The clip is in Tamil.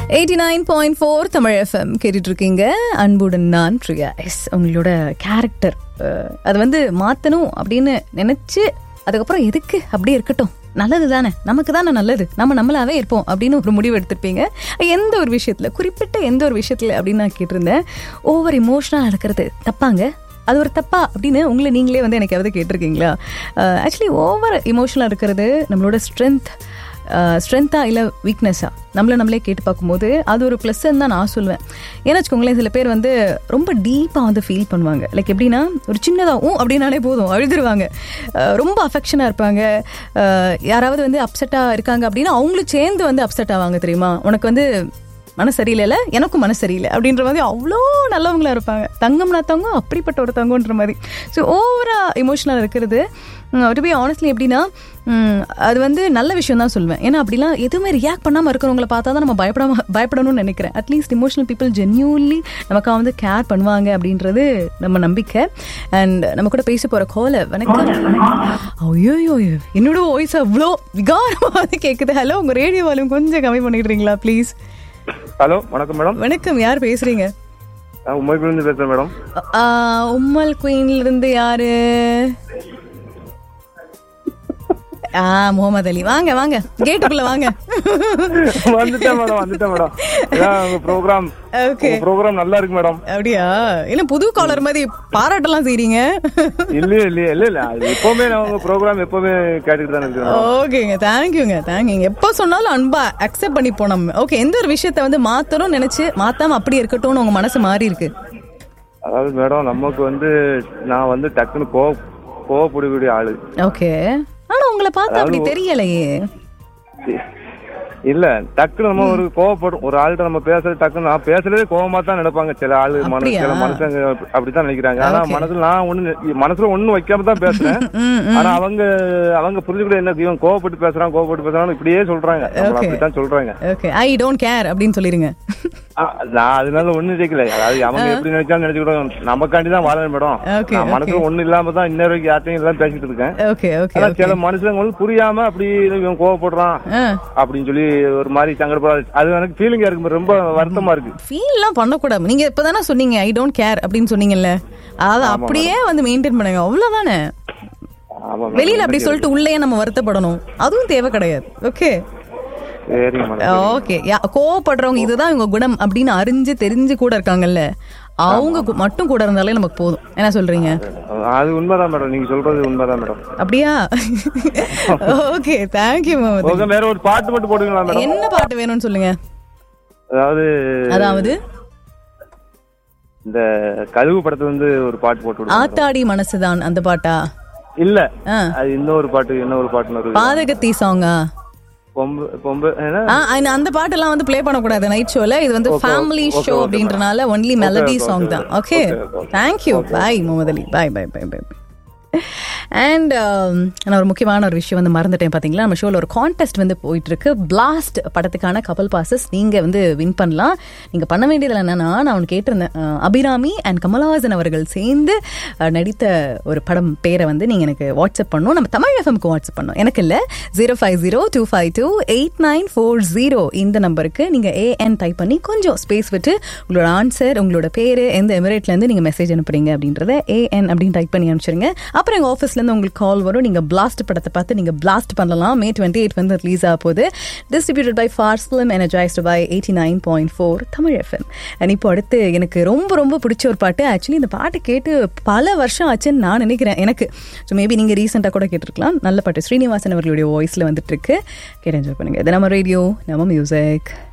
Eighty nine point four Tamil FM கேட்டுட்டு இருக்கீங்க அன்புடன் நான் பிரியா எஸ் உங்களோட கேரக்டர் அது வந்து மாற்றணும் அப்படின்னு நினச்சி அதுக்கப்புறம் எதுக்கு அப்படியே இருக்கட்டும் நல்லது தானே நமக்கு தானே நல்லது நம்ம நம்மளாவே இருப்போம் அப்படின்னு ஒரு முடிவு எடுத்திருப்பீங்க எந்த ஒரு விஷயத்தில் குறிப்பிட்ட எந்த ஒரு விஷயத்தில் அப்படின்னு நான் கேட்டிருந்தேன் ஓவர் இமோஷனாக நடக்கிறது தப்பாங்க அது ஒரு தப்பா அப்படின்னு உங்களை நீங்களே வந்து எனக்கு எதாவது கேட்டிருக்கீங்களா ஆக்சுவலி ஓவர் இமோஷனலாக இருக்கிறது நம்மளோட ஸ்ட்ரென்த் ஸ்ட்ரென்த்தா இல்லை வீக்னஸா நம்மளை நம்மளே கேட்டு பார்க்கும்போது அது ஒரு ப்ளஸ்ன்னு தான் நான் சொல்லுவேன் ஏன்னா வச்சுக்கோங்களேன் சில பேர் வந்து ரொம்ப டீப்பாக வந்து ஃபீல் பண்ணுவாங்க லைக் எப்படின்னா ஒரு சின்னதாகவும் அப்படின்னாலே போதும் அழுதுருவாங்க அஹ் ரொம்ப அஃபெக்ஷனாக இருப்பாங்க அஹ் யாராவது வந்து அப்செட்டாக இருக்காங்க அப்படின்னா அவங்களும் சேர்ந்து வந்து அப்செட் ஆவாங்க தெரியுமா உனக்கு வந்து மனசு சரியில்லைல்ல எனக்கும் மனசு சரியில்லை அப்படின்ற மாதிரி அவ்வளோ நல்லவங்களா இருப்பாங்க தங்கம்னா தங்கம் அப்படிப்பட்ட ஒரு தங்கம்ன்ற மாதிரி ஸோ ஓவரா இமோஷனலாக இருக்கிறது டு பி ஆனஸ்ட்லி எப்படின்னா ம், அது வந்து நல்ல விஷயம் தான் சொல்லுவேன் ஏன்னா அப்படிலாம் எதுவுமே ரியாக்ட் பண்ணாமல் இருக்கிறவங்கள பார்த்தா தான் நம்ம பயப்படாம பயப்படணும்னு நினைக்கிறேன் அட்லீஸ்ட் இமோஷனல் பீப்புள் ஜென்யூன்லி நமக்காக வந்து கேர் பண்ணுவாங்க அப்படின்றது நம்ம நம்பிக்கை அண்ட் நம்ம கூட பேச போகிற கோல வணக்கம் ஐயோ என்னோட வாய்ஸ் அவ்வளோ விகாரமாக வந்து கேட்குது ஹலோ உங்கள் ரேடியோ வால்யூம் கொஞ்சம் கம்மி பண்ணிடுறீங்களா ப்ளீஸ் ஹலோ வணக்கம் மேடம் வணக்கம் யார் பேசுறீங்க நான் உமைக்குலேருந்து பேசுகிறேன் மேடம் ஆ, உம்மல் குயின்ல இருந்து யாரு ஆ முகமது அலி வாங்க வாங்க கேட்டுக்குள்ள வாங்க வந்துட்டேன் மேடம் வந்துட்டேன் மேடம் அதான் உங்க ப்ரோக்ராம் ஓகே ப்ரோக்ராம் நல்லா இருக்கு மேடம் அப்படியா என்ன புது காலர் மாதிரி பாராட்டெல்லாம் செய்றீங்க இல்லையே இல்லையே இல்ல இல்ல அது எப்பவுமே நான் உங்க ப்ரோக்ராம் எப்பவுமே கேட்டுக்கிட்டு தான் இருக்கேன் madam. ஓகேங்க தேங்க்யூங்க தேங்க்யூங்க எப்போ சொன்னாலும் அன்பா அக்செப்ட் பண்ணிப்போம் நம்ம ஓகே எந்த ஒரு விஷயத்த வந்து மாத்தணும் நினைச்சு மாத்தாம அப்படி இருக்கட்டும்னு உங்க மனசு மாறி இருக்கு அதாவது மேடம் நமக்கு வந்து நான் வந்து டக்குன்னு கோவ கோவப்படக்கூடிய ஆளு ஓகே ஆனா உங்களை பார்த்தா அப்படி தெரியலையே இல்ல டக்குன்னு நம்ம ஒரு கோவப்படும் ஒரு ஆள்கிட்ட நம்ம பேசுறது டக்குன்னு நான் பேசுறதே கோவமா தான் நினைப்பாங்க சில ஆளு மனசு அப்படியா? சில மனுஷங்க அப்படித்தான் நினைக்கிறாங்க ஆனா Okay. மனசுல நான் ஒண்ணு மனசுல ஒண்ணும் வைக்காம தான் பேசுறேன் ம், ஆனா அவங்க அவங்க புரிஞ்சுக்கிட்ட என்ன இவன் கோவப்பட்டு பேசுறான் கோவப்பட்டு பேசுறான்னு இப்படியே சொல்றாங்க நம்மள Okay. அப்படித்தான் சொல்றாங்க ஓகே ஐ டோன்ட் கேர் அப்படின்னு சொல்லிருங்க ஆ, நான் அதனால ஒண்ணும் நினைக்கல அதாவது அவங்க எப்படி நினைச்சாலும் நினைச்சுக்கிட்டோம் நமக்காண்டி தான் வாழணும் மேடம் Okay, நான் மனசுல okay. ஒண்ணு இல்லாம தான் இன்ன வரைக்கும் யார்ட்டையும் எல்லாம் பேசிட்டு இருக்கேன் ஓகே ஓகே ஆனா ஓகே சில மனுஷங்க வந்து புரியாம அப்படி இவன் கோவப்படுறான் ஆ அப்படின்னு சொல்லி ஒரு மாதிரி சங்கடப்படாது அது எனக்கு ஃபீலிங்கா இருக்கு ரொம்ப வருத்தமா இருக்கு ஃபீல்லாம் பண்ணக்கூடாது நீங்க இப்பதானே சொன்னீங்க ஐ டோன்ட் கேர் அப்படின்னு சொன்னீங்கல்ல அதாவது அப்படியே வந்து மெயின்டைன் பண்ணுங்க அவ்வளவுதானே ஆமா madam. வெளியில அப்படி சொல்லிட்டு உள்ளேயே நம்ம வருத்தப்படணும் அதுவும் தேவை கிடையாது ஓகே சரிங்க மேடம் ஓகே கோவப்படுறவங்க இதுதான் இவங்க குணம் அப்படின்னு அறிஞ்சு தெரிஞ்சு கூட இருக்காங்கல்ல அவங்க கு- மட்டும் கூட இருந்தாலே நமக்கு போதும் என்ன சொல்றீங்க அது உண்மைதான் மேடம் நீங்க சொல்றது உண்மைதான் மேடம் அப்படியா ஓகே தேங்க்யூ மமதி ஓகே வேற ஒரு பாட்டு மட்டும் போடுவீங்களா மேடம் என்ன பாட்டு வேணும்னு சொல்லுங்க அதாவது அதாவது இந்த கழுவு படத்துல வந்து ஒரு பாட்டு போட்டு விடுங்க ஆத்தாடி மனசுதான் அந்த பாட்டா இல்ல ஆ அது இன்னொரு பாட்டு இன்னொரு பாட்டுன்னு ஒரு பாதகத்தி சாங்கா பொம்பு பொம்பு என்ன ஆ, அந்த- அந்த பாட்டெல்லாம் வந்து ப்ளே பண்ணக்கூடாது நைட் ஷோல இது வந்து ஃபேமிலி ஷோ அப்படின்றனால ஒன்லி மெலடி சாங் தான் okay thank you bye Mohammed Ali bye bye bye bye and நான் ஒரு முக்கியமான ஒரு விஷயம் வந்து மறந்துட்டேன் பார்த்தீங்களா நம்ம ஷோவில் ஒரு கான்டெஸ்ட் வந்து போயிட்டு இருக்கு பிளாஸ்ட் படத்துக்கான கப்பல் பாசஸ் நீங்கள் வந்து வின் பண்ணலாம் நீங்கள் பண்ண வேண்டியதில் என்னன்னா நான் அவனுக்கு கேட்டிருந்தேன் அஹ், அபிராமி அண்ட் கமலஹாசன் அவர்கள் சேர்ந்து அஹ், நடித்த ஒரு படம் பேரை வந்து நீங்கள் எனக்கு வாட்ஸ்அப் பண்ணணும் நம்ம தமிழ் எஃப்எம்க்கு வாட்ஸ்அப் பண்ணணும் எனக்கு இல்லை zero five zero two five two eight nine four zero இந்த நம்பருக்கு நீங்கள் ஏஎன் டைப் பண்ணி கொஞ்சம் ஸ்பேஸ் விட்டு உங்களோட ஆன்சர் உங்களோட பேர் எந்த எமிரேட்லேருந்து நீங்கள் மெசேஜ் அனுப்புறீங்க அப்படின்றத ஏஎன் அப்படின்னு டைப் பண்ணி அனுப்பிச்சிருங்க அப்புறம் எங்கள் ஆஃபீஸ்லேருந்து உங்களுக்கு கால் வரும் நீங்கள் பிளாஸ்ட் படத்தை பார்த்து நீங்கள் பிளாஸ்ட் பண்ணலாம் மே டுவெண்ட்டி எயிட் வந்து ரிலீஸ் ஆக போகுது distributed by Fars film energised by eighty nine point four Tamil FM and இப்போ அடுத்து எனக்கு ரொம்ப ரொம்ப பிடிச்ச ஒரு பாட்டு ஆக்சுவலி இந்த பாட்டு கேட்டு பல வருஷம் ஆச்சுன்னு நான் நினைக்கிறேன் எனக்கு ஸோ மேபி நீங்கள் ரீசெண்டாக கூட கேட்டிருக்கலாம் நல்ல பாட்டு ஸ்ரீனிவாசன் அவர்களுடைய வாய்ஸில் வந்துட்டு இருக்கு கேட்டு என்ஜாய் பண்ணுங்க இது நம்ம ரேடியோ நம்ம மியூசிக்